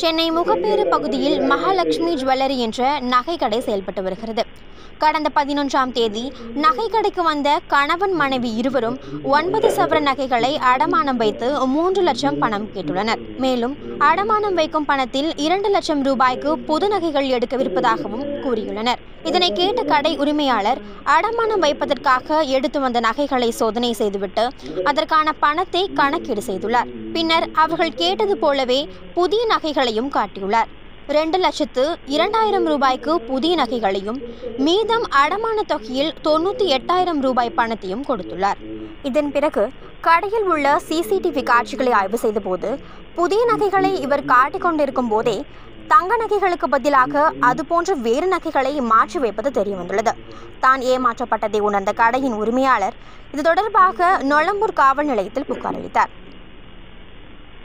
சென்னை முகப்பேறு பகுதியில் மகாலட்சுமி ஜுவல்லரி என்ற நகை கடை செயல்பட்டு வருகிறது கடந்த பதினொன்றாம் தேதி நகை கடைக்கு வந்த கணவன் மனைவி இருவரும் ஒன்பது சவர நகைகளை அடமானம் வைத்து மூன்று லட்சம் பணம் கேட்டுள்ளனர் மேலும் அடமானம் வைக்கும் பணத்தில் இரண்டு லட்சம் ரூபாய்க்கு புது நகைகள் எடுக்கவிருப்பதாகவும் கூறியுள்ளனர் இதனை கேட்ட கடை உரிமையாளர் அடமானம் வைப்பதற்காக எடுத்து வந்த நகைகளை சோதனை செய்துவிட்டு அதற்கான பணத்தை கணக்கீடு செய்துள்ளார் பின்னர் அவர்கள் கேட்டது போலவே புதிய நகைகளையும் காட்டியுள்ளார் ரெண்டு லட்சத்து இரண்டாயிரம் ரூபாய்க்கு புதிய நகைகளையும் மீதம் அடமான தொகையில் தொண்ணூற்றி எட்டாயிரம் ரூபாய் பணத்தையும் கொடுத்துள்ளார் இதன் பிறகு கடையில் உள்ள சிசிடிவி காட்சிகளை ஆய்வு செய்தபோது புதிய நகைகளை இவர் காட்டிக் கொண்டிருக்கும் போதே தங்க நகைகளுக்கு பதிலாக அதுபோன்ற வேறு நகைகளை மாற்றி வைப்பது தெரிய வந்துள்ளது தான் ஏமாற்றப்பட்டதை உணர்ந்த கடையின் உரிமையாளர் இது தொடர்பாக நொளம்பூர் காவல் நிலையத்தில் புகார் அளித்தார்